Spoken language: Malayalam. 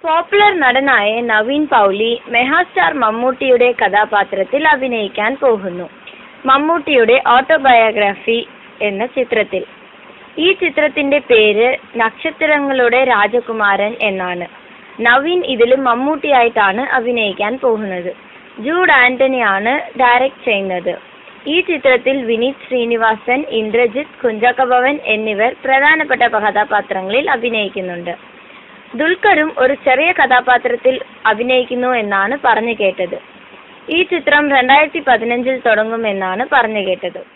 പോപ്പുലർ നടനായ നവീൻ പൗലി മെഗാസ്റ്റാർ മമ്മൂട്ടിയുടെ കഥാപാത്രത്തിൽ അഭിനയിക്കാൻ പോകുന്നു മമ്മൂട്ടിയുടെ ഓട്ടോബയോഗ്രഫി എന്ന ചിത്രത്തിൽ ഈ ചിത്രത്തിന്റെ പേര് നക്ഷത്രങ്ങളുടെ രാജകുമാരൻ എന്നാണ് നവീൻ ഇതിലും മമ്മൂട്ടിയായിട്ടാണ് അഭിനയിക്കാൻ പോകുന്നത് ജൂഡ് ആന്റണിയാണ് ഡയറക്റ്റ് ചെയ്യുന്നത് ഈ ചിത്രത്തിൽ വിനീത് ശ്രീനിവാസൻ ഇന്ദ്രജിത്ത് കുഞ്ചാക്കഭവൻ എന്നിവർ പ്രധാനപ്പെട്ട കഥാപാത്രങ്ങളിൽ അഭിനയിക്കുന്നുണ്ട് ദുൽഖറും ഒരു ചെറിയ കഥാപാത്രത്തിൽ അഭിനയിക്കുന്നു എന്നാണ് പറഞ്ഞു കേട്ടത് ഈ ചിത്രം രണ്ടായിരത്തി പതിനഞ്ചിൽ തുടങ്ങുമെന്നാണ് പറഞ്ഞു കേട്ടത്